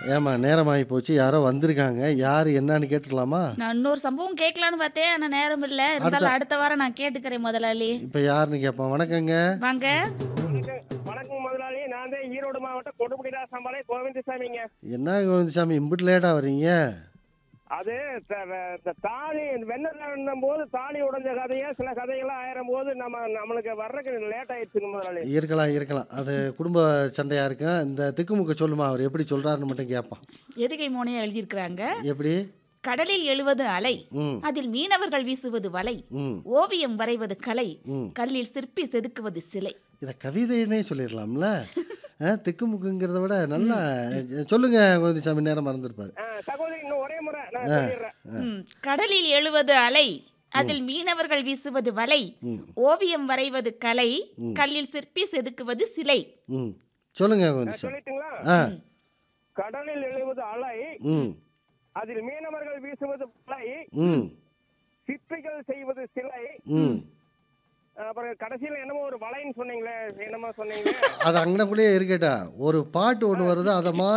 ஏமா நேரமாகி போச்சு யாரோ வந்திருக்காங்க யார் என்னன்னு கேட்டுக்கலாமா நான் இன்னொரு சம்பவம் கேட்கலான்னு பார்த்தேன் ஆனா நேரம் இல்ல இருந்தாலும் அடுத்த வாரம் நான் கேட்டுக்கிறேன் முதலாளி இப்போ யாருன்னு கேட்போம் வணக்கங்க வாங்க வணக்கம் முதலாளி நான் தான் ஈரோடு மாவட்டம் கொடுமுடிடா சம்பாலை கோவிந்தசாமிங்க என்ன கோவிந்தசாமி இம்பிட்டு லேட்டாக வர்றீங்க அது த- வ- த- தாலி வெண்ணம் போது தாலி உடைஞ்ச கதையா சில கதைகள்லாம் ஆயிரம் போது நம்ம நம்மளுக்கு வர்றதுக்கு லேட் ஆயிடுச்சுங்க முதலாளி இருக்கலாம் இருக்கலாம் அது குடும்ப சண்டையாக இருக்கும் இந்த திக்குமுக்க சொல்லுமா அவர் எப்படி சொல்கிறாருன்னு மட்டும் கேட்பான் எதுகை மோனையா எழுதியிருக்கிறாங்க எப்படி கடலில் எழுவது அலை ம் அதில் மீனவர்கள் வீசுவது வலை ம் ஓவியம் வரைவது கலை ம் கல்லில் சிற்பி செதுக்குவது சிலை இதை கவிதைன்னே சொல்லிடலாம்ல ஆ, திக்குமுக்குங்கிறத விட நல்லா சொல்லுங்க கோவிந்தசாமி நேரம் மறந்துருப்பாரு ஆ, சகோதரி இன்னும் ஒரே முறை நான் சொல்லிடுறேன் ம், கடலில் எழுவது அலை அதில் மீனவர்கள் வீசுவது வலை ம் ஓவியம் வரைவது கலை கல்லில் சிற்பி செதுக்குவது சிலை ம் சொல்லுங்க கோவிந்தசாமி சொல்லிட்டுங்களா ஆ கடலில் எழுவது அலை ம் அதில் மீனவர்கள் வீசுவது வலை ம் சிற்பிகள் செய்வது சிலை ம் அப்புறம் கடைசியில என்னமோ ஒரு வலைன்னு சொன்னீங்களே என்னமோ சொன்னீங்களே அது அங்கனக்குள்ளேயே இருக்கட்டா ஒரு பாட்டு ஒன்று வருது அதை மா